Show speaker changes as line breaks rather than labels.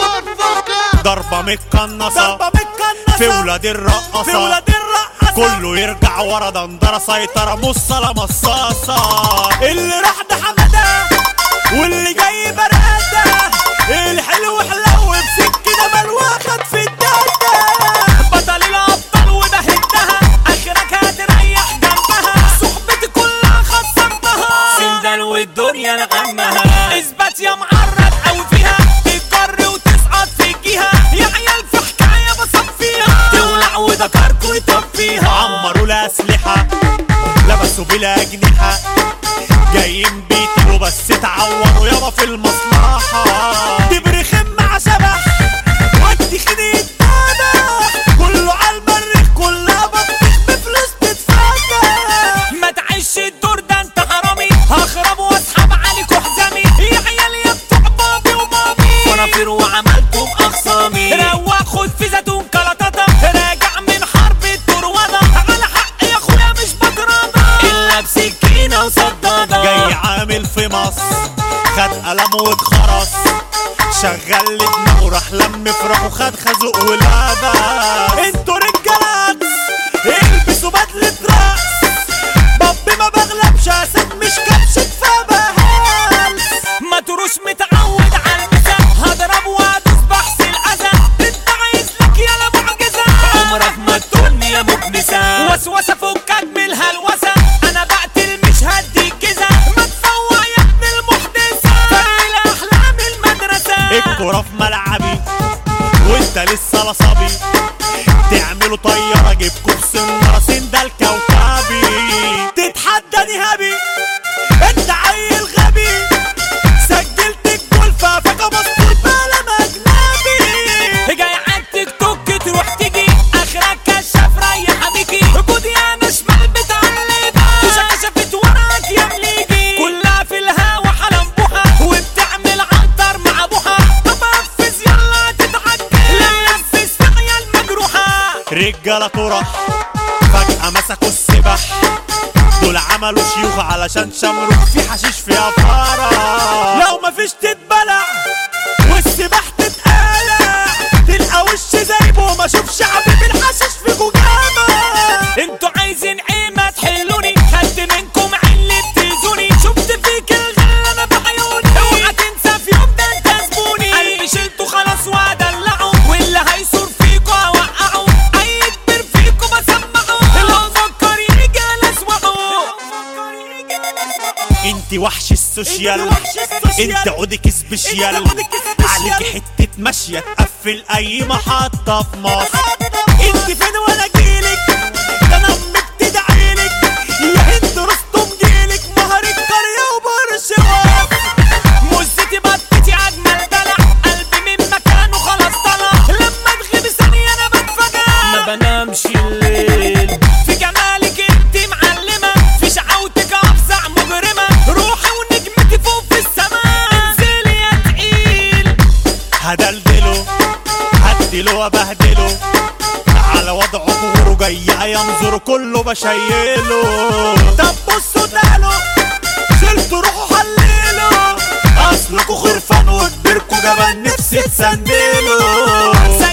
ضربة متقنصة
ضربة متكنسة
في ولاد الرقصة
في ولاد الرقصة
كله يرجع ورا دندرة سيطرة مصة مصاصة
اللي راح ده حمادة واللي جاي برقدة الحلو حلو بسكة مال واخد في الدادة بطل الأبطال وده هدها آخرك هتريح جنبها صحبتي كلها خصمتها سندان والدنيا نغمها اثبت يا معرض أوي فيها تتجر وتسقط في الجهة يا عيال في حكاية بصفيها تولع وذكرك ويطفيها
عمروا الأسلحة لبسوا بلا أجنحة جايين بيتي وبس اتعوروا يابا في المصلحة
تبرخم مع شبح ودي خدي الدادة كله على المريخ كلها بطيخ بفلوس تتفادى ما تعيش الدور ده انت حرامي هخرب واسحب عليك وحزامي يا عيال يا بتوع بابي ومامي فرافير وعملتم اخصامي رواق خد في زيتون كلططة راجع من حرب الطروادة على حق يا اخويا مش بجرادة الا بسكينة وصدادة
جاي عامل في مصر خد قلم واتخرس شغل لي دماغه راح لم فراخ وخد خازوق ولابس
انتوا رجالات البسوا بدلة رقص باب ما بغلبش اسد مش كبشة فبهال ما تروش متعود على المسا هضرب وادوس بحث الاذى انت عايز لك يا معجزة عمرك ما تقولني يا مكنسة وسوسة فكك من الهلوسة انا بقتل مش هدي الجزا ما تفوق يا ابن المحدثة فرق احلام المدرسة
الكرة في ملعبي وانت لسه لا صبي تعملوا طيارة جيبكوا بسنارة سندال كوكبي
تتحدى نهابي انت عيل غبي سجلت الجول ففجأة مسطول بقلم اجنبي جاي على التيك توك تروح تيجي اخرك كشاف ريح بيكي جودي انا شمال بتعلبها وشك كشفت وراك يا مليجي كلها في الهوا حلنبوحة وبتعمل عنتر مع ابوها بنفذ يلا تتعجل لا نفذ سعيا المجروحة
رجالة طرح فجأة مسكوا السبح دول عملوا شيوخ علشان شمروا في حشيش في أفارة
لو مفيش تتبلع والسباح تتقلع تلقى وش زيبه ما اشوف شعبي بالحشيش في جوجامة انتوا عايزين ايه ما تحلوني خدت منكم عيل بتيزوني شفت فيك الغل انا بعيوني اوعى تنسى في يوم ده انت زبوني قلبي شلته خلاص وادلعه واللي هيصور فيكوا اوقعه اي كبير فيكوا بسمعه لو فكر يجي اسوحه
انت وحش السوشيال
انت وحش السوشيال.
انت عودك سبيشيال
انت عودك سبيشيال.
عليك حتة ماشية تقفل أي محطة في مصر
انت فين وانا جيلك ده انا امك تدعيلك يا هند رستم جيلك مهر القرية وبرشوات مزتي بطتي اجمل دلع قلبي من مكانه خلاص طلع لما تغيب ثانية انا بتفجع ما بنامش الليل في جمالك انت معلمة في شعوتك افزع مجرمة روحي ونجمتي فوق في السماء انزلي يا تقيل
هدلدله هدله وبهدله على وضعه ظهوره جاي ينظر كله بشيله
طب بصوا تعالوا شلتوا روحوا حللوا اصلكوا خرفان وكبركوا جبل نفسي تسندلوا